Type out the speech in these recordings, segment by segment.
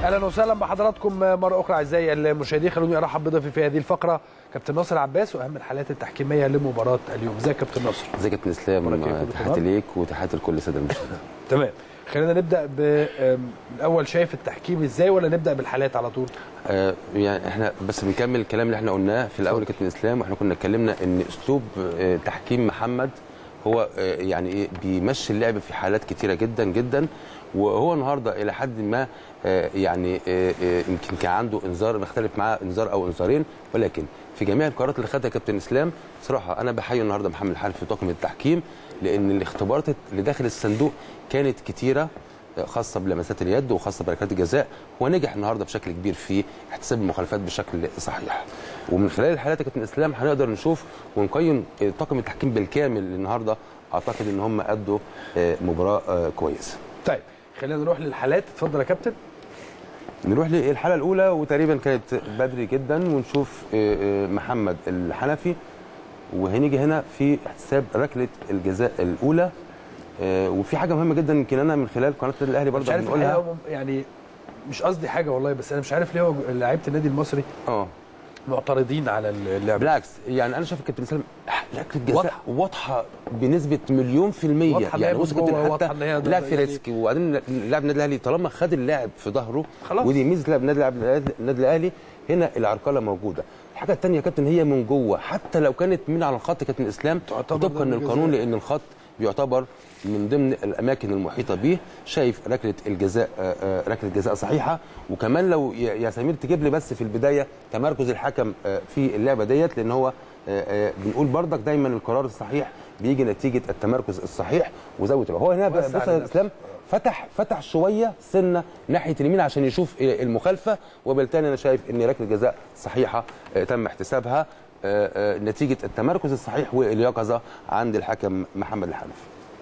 اهلا وسهلا بحضراتكم مره اخرى اعزائي المشاهدين خلوني ارحب بضيفي في هذه الفقره كابتن ناصر عباس واهم الحالات التحكيميه لمباراه اليوم ازيك يا كابتن ناصر ازيك يا كابتن اسلام أخبارك إيه؟ كله تحياتي تمام؟ ليك وتحياتي لكل الساده المشاهدين تمام خلينا نبدا بالاول شايف التحكيم ازاي ولا نبدا بالحالات على طول آه يعني احنا بس بنكمل الكلام اللي احنا قلناه في الاول يا كابتن اسلام واحنا كنا اتكلمنا ان اسلوب آه تحكيم محمد هو آه يعني ايه بيمشي اللعب في حالات كتيره جدا جدا وهو النهارده الى حد ما آه يعني آه آه يمكن كان عنده انذار مختلف معاه انذار او انذارين ولكن في جميع القرارات اللي خدها كابتن اسلام صراحه انا بحيي النهارده محمد الحنفي في طاقم التحكيم لان الاختبارات اللي داخل الصندوق كانت كتيره خاصه بلمسات اليد وخاصه بركلات الجزاء هو نجح النهارده بشكل كبير في احتساب المخالفات بشكل صحيح ومن خلال الحالات يا كابتن اسلام هنقدر نشوف ونقيم طاقم التحكيم بالكامل النهارده اعتقد ان هم ادوا آه، مباراه آه، كويسه طيب خلينا نروح للحالات اتفضل يا كابتن نروح للحاله الاولى وتقريبا كانت بدري جدا ونشوف آه، آه، محمد الحنفي وهنيجي هنا في احتساب ركله الجزاء الاولى آه، وفي حاجه مهمه جدا يمكن انا من خلال قناه النادي الاهلي مش برضه عارف بنقولها الحقيقة يعني مش قصدي حاجه والله بس انا مش عارف ليه هو لعيبه النادي المصري اه معترضين على اللعبه بالعكس يعني انا شايف الكابتن اسلام ركله الجزاء واضحة. واضحه بنسبه مليون في الميه واضحة إن هي يعني من بص كابتن جوه، واضحة حتى إن هي ده- لاعب يعني- فيريتسكي وبعدين لاعب النادي الاهلي طالما خد اللاعب في ظهره خلاص. ودي ميزه لاعب النادي لاعب النادي الاهلي هنا العرقله موجوده الحاجه الثانيه يا كابتن هي من جوه حتى لو كانت من على الخط كابتن اسلام تعتبر طبقا ضربة للقانون جزاء. لان الخط بيعتبر من ضمن الاماكن المحيطه به شايف ركله الجزاء آه، آه، ركله جزاء صحيحه وكمان لو يا يا سمير تجيب لي بس في البدايه تمركز الحكم آه، في اللعبه ديت لان هو آه، آه، بنقول بردك دايما القرار الصحيح بيجي نتيجه التمركز الصحيح وزاويه الرؤية. هو هنا بس وسع بص يا لنفسه. اسلام فتح فتح شويه سنه ناحيه اليمين عشان يشوف آه، المخالفه وبالتالي انا شايف ان ركله جزاء صحيحه آه، تم احتسابها آه، آه، نتيجه التمركز الصحيح واليقظه عند الحكم محمد الحنفي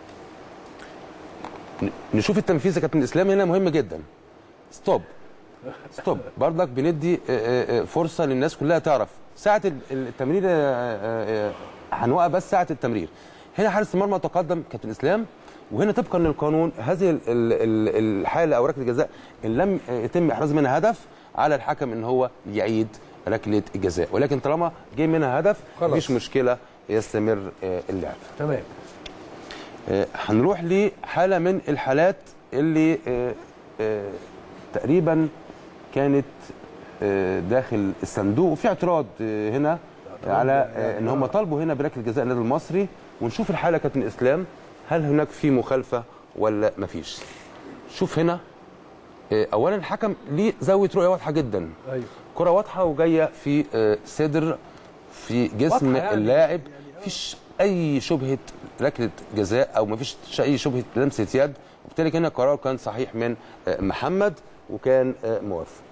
نشوف التنفيذ يا كابتن اسلام هنا مهم جدا ستوب ستوب برضك بندي آه، آه، آه، فرصه للناس كلها تعرف ساعه ال- التمرير آه، آه، آه، هنوقف بس ساعه التمرير هنا حارس المرمى تقدم كابتن اسلام وهنا طبقا للقانون هذه ال- ال- ال- الحاله او ركله الجزاء ان لم آه، يتم احراز منها هدف على الحكم ان هو يعيد ركله الجزاء ولكن طالما جه منها هدف خلاص. مفيش مشكله يستمر آه، اللعب تمام آه، هنروح لحاله من الحالات اللي آه، آه، تقريبا كانت آه، داخل الصندوق وفي اعتراض آه، هنا على آه، ان هم طالبوا هنا بركله جزاء النادي المصري ونشوف الحاله كابتن اسلام هل هناك في مخالفه ولا مفيش شوف هنا آه، اولا الحكم ليه زاويه رؤيه واضحه جدا ايوه كرة واضحة وجاية في آه، صدر في جسم واضحة يعني. اللاعب مفيش أي شبهة ركلة جزاء أو مفيش ش- أي شبهة لمسة يد وبالتالي هنا القرار كان صحيح من آه، محمد وكان آه، موافق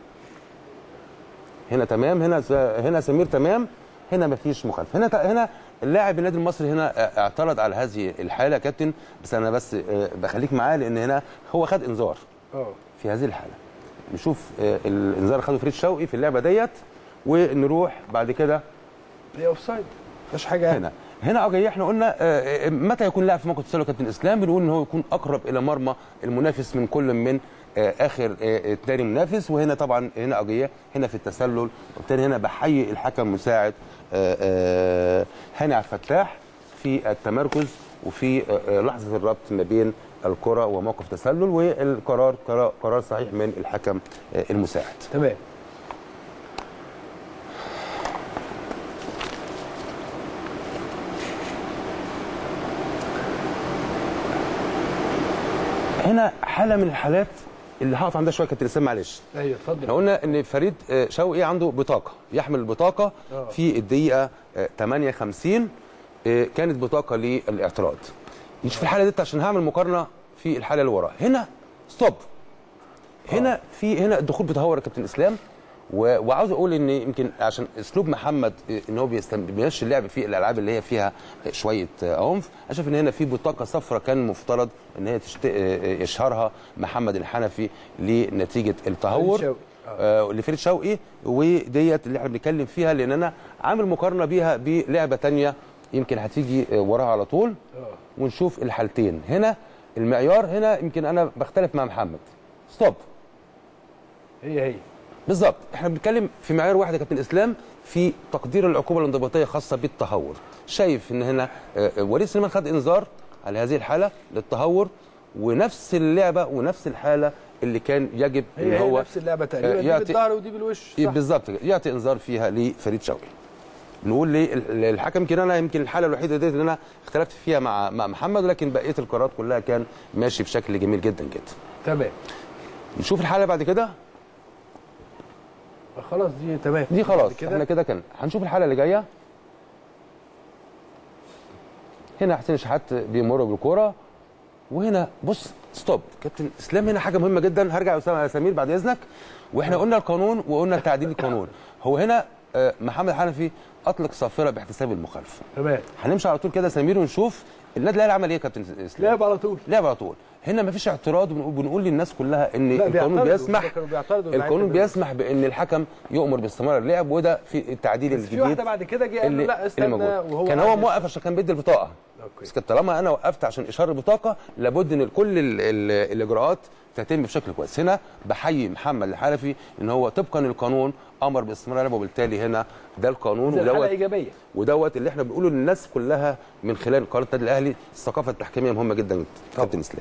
هنا تمام هنا س- هنا سمير تمام هنا مفيش مخالفه هنا ت- هنا اللاعب النادي المصري هنا آه، اعترض على هذه الحاله يا كابتن بس انا بس آه، بخليك معاه لان هنا هو خد انذار اه في هذه الحاله نشوف آه، الانذار اللي خده فريد شوقي في اللعبه ديت ونروح بعد كده هي اوف سايد مفيش حاجه هنا هنا اوجي احنا قلنا آه، آه، متى يكون لاعب في موقف تسلل كابتن اسلام بنقول ان هو يكون اقرب الى مرمى المنافس من كل من آه، اخر آه، الثاني منافس وهنا طبعا هنا اوجيه هنا في التسلل وبالتالي هنا بحيي الحكم مساعد آه، آه، هاني عبد الفتاح في التمركز وفي آه، آه، لحظه الربط ما بين الكره وموقف تسلل والقرار قرار قرار صحيح من الحكم آه، المساعد تمام هنا حاله من الحالات اللي هقف عندها شويه كابتن اسلام معلش ايوه احنا اتفضل قلنا ان فريد آه، شوقي عنده بطاقه يحمل البطاقه آه. في الدقيقه آه، 58 آه، كانت بطاقه للاعتراض نشوف الحاله دي عشان هعمل مقارنه في الحاله اللي وراها هنا ستوب هنا في هنا الدخول بتهور يا كابتن اسلام و- وعاوز اقول ان يمكن عشان اسلوب محمد آه، ان هو بيستم- بيمشي اللعب في الالعاب اللي هي فيها آه، شويه آه، عنف انا شايف ان هنا في بطاقه صفراء كان مفترض ان هي تشت... آه، آه، يشهرها محمد الحنفي لنتيجه التهور فريد شوقي. آه. آه، لفريد شوقي وديت اللي احنا بنتكلم فيها لان انا عامل مقارنه بيها بلعبه تانية يمكن هتيجي آه، وراها على طول اه ونشوف الحالتين هنا المعيار هنا يمكن انا بختلف مع محمد ستوب هي هي بالظبط احنا بنتكلم في معيار واحد يا كابتن اسلام في تقدير العقوبه الانضباطيه خاصه بالتهور شايف ان هنا آه، آه، وليد سليمان خد انذار على هذه الحاله للتهور ونفس اللعبه ونفس الحاله اللي كان يجب هي, ان هي هو نفس اللعبه تقريبا دي يعطي- بالظهر ودي بالوش صح بالظبط كده يعطي انذار فيها لفريد شوقي نقول ليه ال- الحكم يمكن انا يمكن الحاله الوحيده ديت اللي انا اختلفت فيها مع مع محمد ولكن بقيه القرارات كلها كان ماشي بشكل جميل جدا جدا تمام نشوف الحاله بعد كده خلاص دي تمام دي خلاص كده احنا كده كان هنشوف الحاله اللي جايه هنا حسين شحات بيمر بالكوره وهنا بص ستوب كابتن اسلام هنا حاجه مهمه جدا هرجع يا اسامه يا سمير بعد اذنك واحنا قلنا القانون وقلنا تعديل القانون هو هنا آه، محمد حنفي اطلق صافره باحتساب المخالفه تمام هنمشي على طول كده يا سمير ونشوف النادي الاهلي عمل ايه يا كابتن اسلام لعب على طول لعب على طول هنا مفيش اعتراض وبنقول بنقول للناس كلها ان لا، القانون بيعترضوا. بيسمح كانوا بيعترضوا القانون اللعيبة بيسمح بان الحكم يؤمر باستمرار اللعب وده في التعديل بس في الجديد واحده بعد كده جه قال له اللي, لا اللي استنى موجود وهو كان هو عايز- موقف عشان كان بيدي البطاقه أوكي. بس كانت طالما انا وقفت عشان اشهار البطاقه لابد ان كل ال ال الاجراءات تتم بشكل كويس هنا بحيي محمد الحنفي ان هو طبقا للقانون امر باستمرار اللعب وبالتالي هنا ده القانون دي الحاله ودوت ايجابيه ودوت اللي احنا بنقوله للناس كلها من خلال قناه النادي الاهلي الثقافه التحكيميه مهمه جدا كابتن اسلام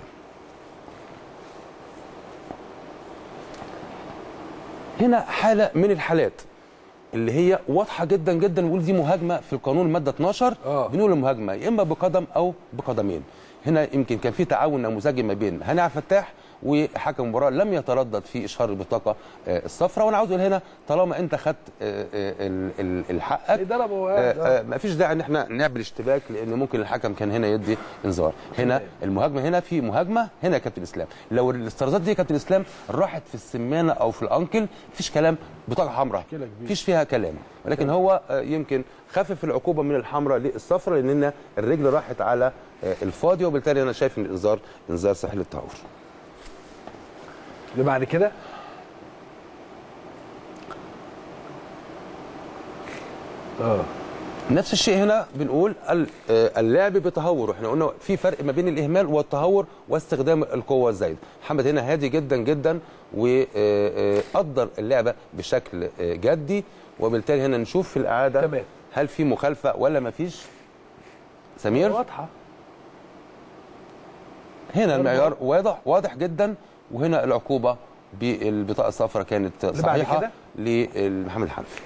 هنا حاله من الحالات اللي هي واضحه جدا جدا نقول دي مهاجمه في القانون الماده 12 آه. بنقول المهاجمه يا اما بقدم او بقدمين هنا يمكن كان في تعاون نموذجي ما بين هاني عبد الفتاح وحكم المباراه لم يتردد في اشهار البطاقه آه، الصفراء وانا عاوز اقول هنا طالما انت خدت آه، آه، ال- ال- الحقك ضربه آه، وقاعد. آه، ما فيش داعي ان احنا نعمل اشتباك لان ممكن الحكم كان هنا يدي انذار هنا تمام. المهاجمه هنا في مهاجمه هنا يا كابتن اسلام لو الاسترزات دي يا كابتن اسلام راحت في السمانه او في الانكل مفيش كلام بطاقه حمراء مشكلة كبيرة. مفيش فيها كلام ولكن هو آه، يمكن خفف العقوبه من الحمراء للصفراء لان هنا الرجل راحت على آه، الفاضي وبالتالي انا شايف ان الانذار انذار صحيح للتهور اللي بعد كده اه نفس الشيء هنا بنقول ال- آه، اللعب بتهور احنا قلنا في فرق ما بين الاهمال والتهور واستخدام القوه الزايده محمد هنا هادي جدا جدا وقدر اللعبه بشكل آه، جدي وبالتالي هنا نشوف في الاعاده تمام. هل في مخالفه ولا ما فيش سمير واضحه هنا المعيار واضح واضح جدا وهنا العقوبه بالبطاقه الصفراء كانت بعد صحيحه كده؟ لمحمد الحنفي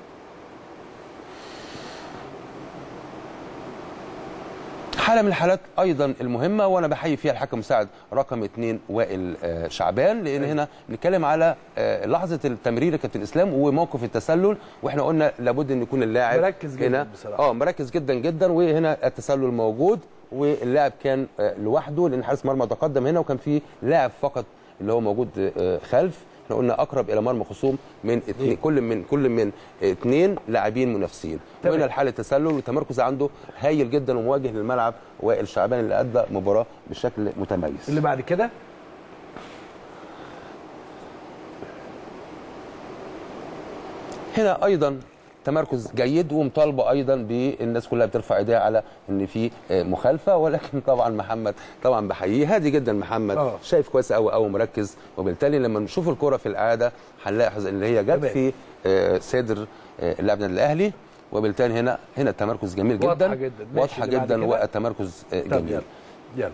حاله من الحالات ايضا المهمه وانا بحيي فيها الحكم المساعد رقم اثنين وائل آه، شعبان لان هنا بنتكلم على آه، لحظه التمرير يا كابتن اسلام وموقف التسلل واحنا قلنا لابد ان يكون اللاعب مركز جدا هنا بصراحة. اه مركز جدا جدا وهنا التسلل موجود واللاعب كان آه، لوحده لان حارس مرمى تقدم هنا وكان في لاعب فقط اللي هو موجود آه، خلف احنا قلنا اقرب الى مرمى خصوم من اتنين كل من كل من اثنين لاعبين منافسين تمام. وهنا الحاله تسلل والتمركز عنده هايل جدا ومواجه للملعب وائل شعبان اللي ادى مباراه بشكل متميز اللي بعد كده هنا ايضا تمركز جيد ومطالبه ايضا بالناس كلها بترفع ايديها على ان في آه، مخالفه ولكن طبعا محمد طبعا بحييه هادي جدا محمد آه. شايف كويس قوي قوي مركز وبالتالي لما نشوف الكره في العاده هنلاحظ ان هي جت تمام. في آه، صدر آه، اللاعب النادي الاهلي وبالتالي هنا هنا التمركز جميل واضحة جدا جدا. ماشي، واضحه اللي بعد جدا كده؟ والتمركز آه، طب جميل يلا يلا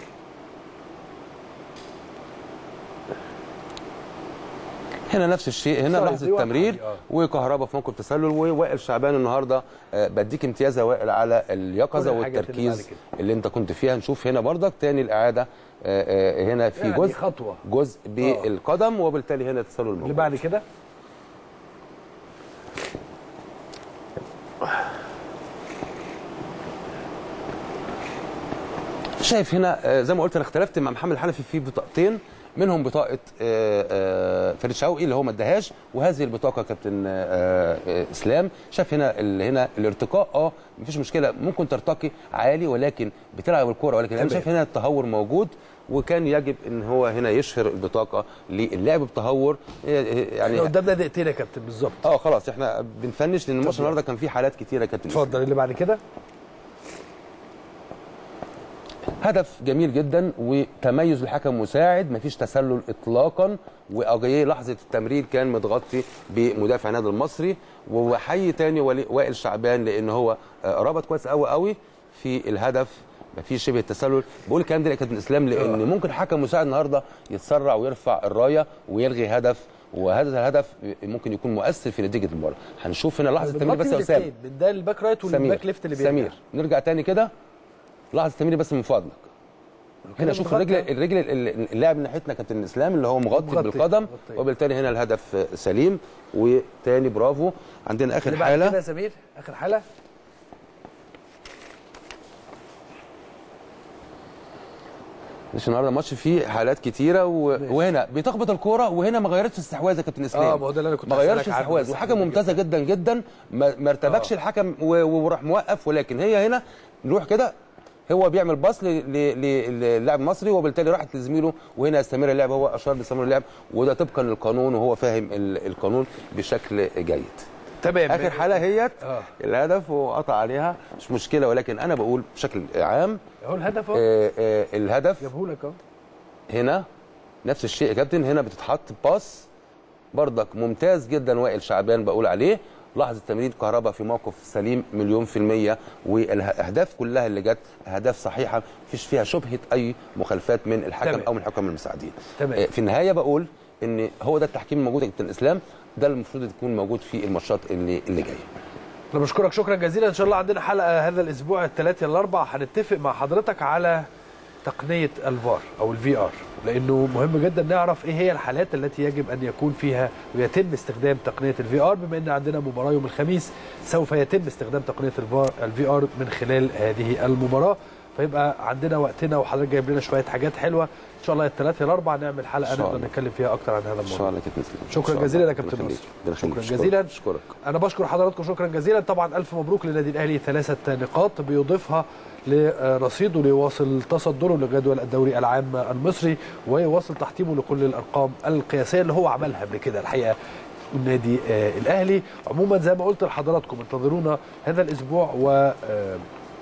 هنا نفس الشيء هنا صحيح، لحظه دي واضحة التمرير دي، آه. وكهربا في موقف تسلل ووائل شعبان النهارده آه، بديك امتياز يا وائل على اليقظه كل الحاجات اللي والتركيز بعد اللي, انت كنت فيها نشوف هنا برضك تاني الاعاده آه، آه، هنا في يعني جزء خطوه جزء بالقدم وبالتالي هنا تسلل اللي موجود بعد كده شايف هنا آه، زي ما قلت انا اختلفت مع محمد الحنفي في بطاقتين منهم بطاقه آه، آه، فريد شوقي اللي هو ما اداهاش وهذه البطاقه كابتن آه، آه، اسلام شاف هنا ال- هنا الارتقاء اه مفيش مشكله ممكن ترتقي عالي ولكن بتلعب الكوره ولكن انا تمام. شايف هنا التهور موجود وكان يجب ان هو هنا يشهر البطاقه للعب بتهور آه، آه، يعني احنا قدامنا دقيقتين يا كابتن بالظبط اه خلاص احنا بنفنش لان الماتش النهارده كان فيه حالات كتيره يا كابتن اتفضل اللي بعد كده هدف جميل جدا وتميز الحكم المساعد مفيش تسلل اطلاقا واجاييه لحظه التمرير كان متغطي بمدافع النادي المصري وحي تاني ولي- وائل شعبان لان هو آه، ربط كويس قوي قوي في الهدف مفيش شبه التسلل بقول الكلام ده لكابتن الاسلام لان ممكن حكم مساعد النهارده يتسرع ويرفع الرايه ويلغي هدف وهذا الهدف ممكن يكون مؤثر في نتيجه المباراه هنشوف هنا لحظه التمرير بس يا بنغطي اسامه الاتنين، من ده الباك رايت والباك ليفت اللي بيرجع. سمير نرجع تاني كده لحظه التمرير بس من فضلك هنا شوف متغطى. الرجل الرجل ال- اللاعب من ناحيتنا كابتن الاسلام اللي هو مغطي, مغطي، بالقدم مغطي. وبالتالي هنا الهدف سليم وتاني برافو عندنا اخر اللي بعد كده حاله يا سمير اخر حاله مش النهارده ماتش فيه حالات كتيره و... وهنا بتخبط الكوره وهنا ما غيرتش استحواذ يا كابتن اسلام اه ما هو ده اللي انا كنت ما غيرش هسألك عنه استحواذ بس وحاجه حضرتك ممتازه جدا جدا ما, ما ارتبكش آه. الحكم و- وراح موقف ولكن هي هنا نروح كده هو بيعمل باص ل- ل- ل- للاعب المصري وبالتالي راحت لزميله وهنا استمر اللعب هو اشار باستمرار اللعب وده طبقا للقانون وهو فاهم ال- القانون بشكل جيد تمام اخر حاله هيت آه. الهدف وقطع عليها مش مشكله ولكن انا بقول بشكل عام اهو الهدف اهو آه، آه، الهدف جابه لك اهو هنا نفس الشيء يا كابتن هنا بتتحط باص بردك ممتاز جدا وائل شعبان بقول عليه لحظه تمرير كهرباء في موقف سليم مليون في الميه والاهداف كلها اللي جت اهداف صحيحه مفيش فيها شبهه اي مخالفات من الحكم تمام. او من الحكام المساعدين تمام. آه، في النهايه بقول ان هو ده التحكيم الموجود يا كابتن الاسلام ده المفروض يكون موجود في الماتشات اللي اللي جايه انا بشكرك شكرا جزيلا ان شاء الله عندنا حلقه هذا الاسبوع الثلاث الاربع هنتفق مع حضرتك على تقنيه الفار او الفي ار لانه مهم جدا نعرف ايه هي الحالات التي يجب ان يكون فيها ويتم استخدام تقنيه الفي ار بما ان عندنا مباراه يوم الخميس سوف يتم استخدام تقنيه الفي ار من خلال هذه المباراه فيبقى عندنا وقتنا وحضرتك جايب لنا شويه حاجات حلوه ان شاء الله الثلاث الاربع نعمل حلقه إن شاء نقدر الله. نتكلم فيها اكتر عن هذا ان الموضوع شاء الله يا كابتن اسلام شكراً إن شاء الله. جزيلا يا كابتن ربنا ناصر. يخليك. ربنا شكراً يخليك. جزيلاً. اشكرك انا بشكر حضراتكم شكرا جزيلا طبعا الف مبروك للنادي الاهلي ثلاثه نقاط بيضيفها لرصيده ليواصل تصدره لجدول الدوري العام المصري ويواصل تحطيمه لكل الارقام القياسيه اللي هو عملها قبل كده الحقيقه النادي آه، الاهلي عموما زي ما قلت لحضراتكم انتظرونا هذا الاسبوع و آه،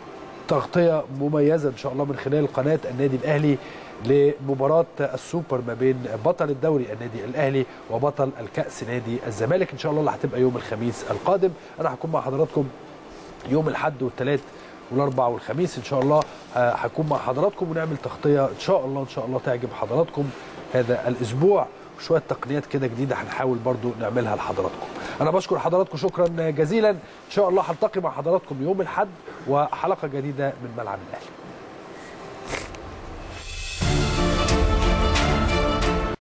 تغطيه مميزه ان شاء الله من خلال قناه النادي الاهلي لمباراه السوبر ما بين بطل الدوري النادي الاهلي وبطل الكاس نادي الزمالك ان شاء الله اللي هتبقى يوم الخميس القادم انا هكون مع حضراتكم يوم الاحد والثلاث والاربع والخميس ان شاء الله آه، هكون مع حضراتكم ونعمل تغطيه ان شاء الله ان شاء الله تعجب حضراتكم هذا الاسبوع شويه تقنيات كده جديده هنحاول برضو نعملها لحضراتكم انا بشكر حضراتكم شكرا جزيلا ان شاء الله هلتقي مع حضراتكم يوم الاحد وحلقه جديده من ملعب الاهلي